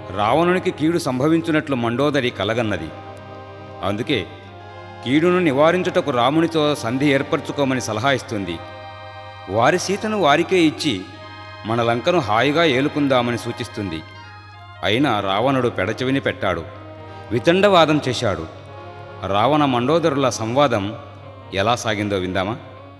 రావణునికి కీడు సంభవించున్నట్లు మండోదరి కలగన్నది అందుకే కీడును నివారించుటకు రామునితో సంధి ఏర్పరచుకోమని సలహా ఇస్తుంది వారి సీతను వారికే ఇచ్చి మన లంకను హాయిగా ఏలుకుందామని సూచిస్తుంది అయినా రావణుడు పెడచెవిని పెట్టాడు వితండవాదం చేశాడు రావణ మండోదరుల సంవాదం ఎలా సాగిందో విందామా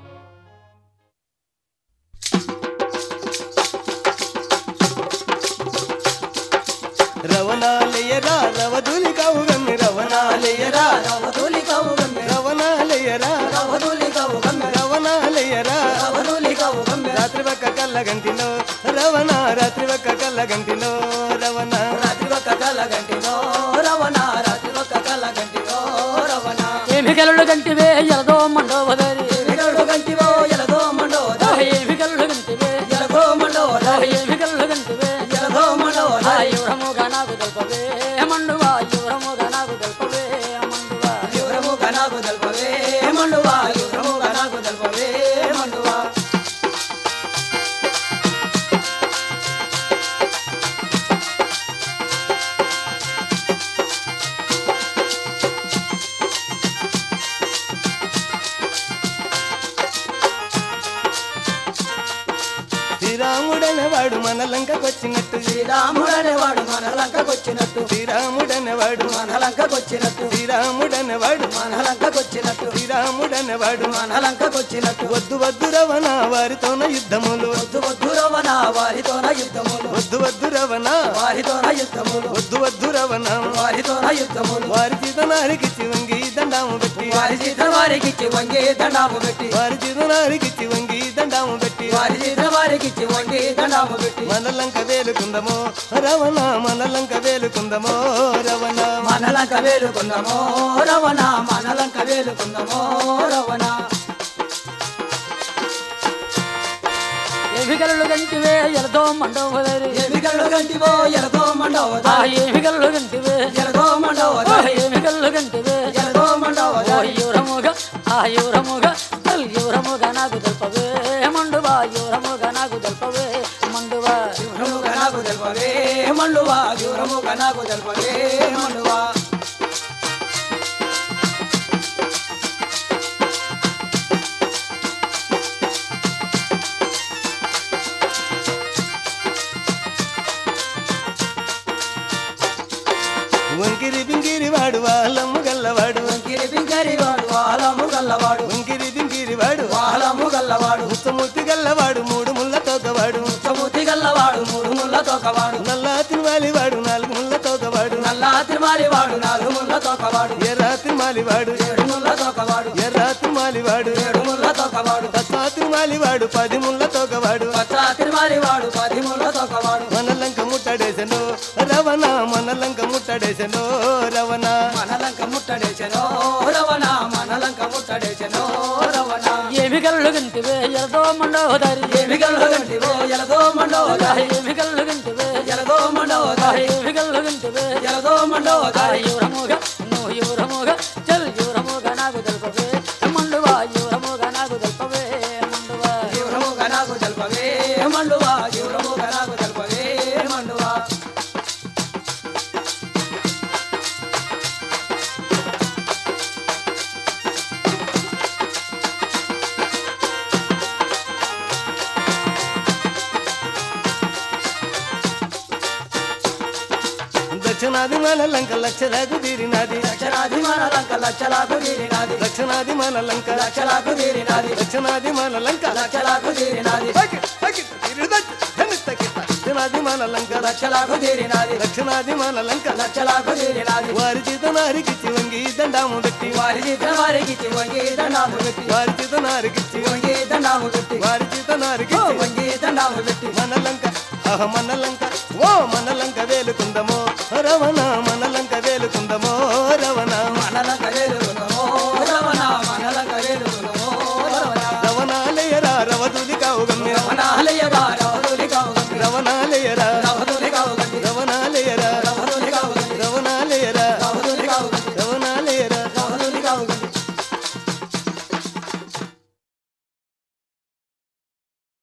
రవణాలయరా రవదులి కవుగమ్మి రవణాలయరా రవదులి కవుగమ్మె రవణాలయరా రవదులి కవుగమ్మె రవణాలయరా రవదులి కవుగమ్మె రాత్రి ఒక్క కళ్ళ గంటిలో రవణ రాత్రి ఒక్క కళ్ళ గంటిలో రవణ రాత్రి ఒక్క కల గంటిలో రవణ రాత్రి ఒక్క కల గంటిలో రవణ ఏమి కలలు గంటివే ఎలదో మండోదరి ఎగడు గంటివో ఎలదో మండో ఏమి కలలు గంటివే ఎలదో మండో ఏమి కలలు గంటివే ఎలదో మండో యువరముగా నాకు తెలుపవే మండువా యువరముగా నాకు తెలుపవే మండువా యువరము గనాకు తెల్పవే మండువా యువరము గనాకు తెల్పవే మండువా శ్రీరాముడనే వాడు మన లంకకొచ్చినట్టు శ్రీరాముడనే వాడు మన లంకకొచ్చినట్టు శ్రీరాముడనే వాడు మన లంకకొచ్చినట్టు శ్రీరాముడనే వాడు మన లంకకొచ్చినట్టు శ్రీరాముడనే వాడు మన లంకకొచ్చినట్టు వద్దు వద్దు రవణ వారితోన యుద్ధములు వద్దు వద్దు రవణ వారితోన యుద్ధములు వద్దు వద్దు రవణ వారితోన యుద్ధములు వద్దు వద్దు రవణ వారితోన యుద్ధములు వారి చేత నారికిచ్చి వంగి దండాము పెట్టి వారి చేత వారికిచ్చి వంగి దండాము పెట్టి వారి చేత నారికిచ్చి వంగి దండాము పెట్టి వారి చేత వారికిచ్చి వంగి దండాము పెట్టి మన లంక వేలుకుందమో రవణ మన లంక వేలుకుందమో రవణ మన లంక వేలుకుందామో రవణ మన లంక వేలుకుందామో రవణ ఏమి కలలు గంటివే ఎలదో మండోదరి ఏమి కళ్ళు గంటివో ఎలదో మండవదా ఏమి కలలు గంటివే ఎలదో మండవదా ఏమి కలలు గంటివే ఎలదో మండవదా యువరముగా ఆ యువరముగా యువరముగా నాకు తెలుపవే మండువా యువరముగా నాకు తెలుపవే మండువా యువరముగా నాకు తెల్పవే మండువా యువరముగా నాకు తెల్పవే మండువా వంకిరి బింగిరి వాడు వాళ్ళమ్ము గల్లవాడు వంకిరి పింకరి వాడు వాలము గల్లవాడు వంకిరి బింగిరి వాడు వాలము గల్లవాడు ముత్తముత్తి గల్లవాడు మూడు ముళ్ళ తోకవాడు చముతి గల్లవాడు మూడు ముళ్ళ తోకవాడు నల్లా తిరువాలి వాడు నాలుగు ముళ్ళ తోకవాడు నల్లా తిరుమాలి వాడు నాలుగు ముళ్ళ తోకవాడు ఎర్రా తిరుమాలి వాడు ఏడు ముళ్ళ తోకవాడు ఎర్రా తిరుమాలి వాడు ఏడు ముళ్ళ తోకవాడు తత్వా తిరుమాలి వాడు పది ముళ్ళ తోకవాడు పచ్చా తిరుమాలి వాడు పది ముళ్ళ తోకవాడు మన లంక ముట్టడేసెను రవణ మన లంక ముట్టడేసెను రవణ మన లంక ముట్టడేసెనో రవణ మన లంక ముట్టడేసెనో రవణ ఏమి కలలు గంటివే ఎలదో మండోదరి ఏమి గల్లు గంటివో ఎలదో మండోదా ఏమి కలలు గంటివే ఎలదో మండోదా ఏమి కలలు గంటివే ఎలదో మండోదా యువరముగా నువ్వు యువరముగా చల్ యువరముగా నాకు తెలుపవే మండువా యువరముగా నాకు తెలుపవే మండువా యువరముగా నాకు తెల్పవే మండువా యువరముగా నాకు తెల్పవే మండువా దక్షిణాది మన లంక లక్షలకు తీరినాది లక్షలాది మన లంక లక్షలకు తీరినాది దక్షిణాది మన లంక లక్షలకు తీరినాది దక్షిణాది మన లంక లక్షలకు తీరినాది దక్షిణాది మన లంక లక్షలకు తీరినాది దక్షిణాది మన లంక లక్షలకు తీరినాది వారి చేత నారికిచ్చి వంగి దండాము పెట్టి వారి చేత వారికి వంగి దండాము పెట్టి వారి చేత నారికిచ్చి వంగి దండాము పెట్టి వారి చేత నారికిచ్చి వంగి దండాము పెట్టి మన లంక ఆహ మన లంక ఓ మన లంక వేలుకుందమో రవణ మన లంక వేలుకుందమో రవణ మన లంక వేలుకున్నామో రవణ మన లంక వేలుకున్నామో రవణ రవణాలయరా రవదులి కావుగమ్య రవణాలయ రవణ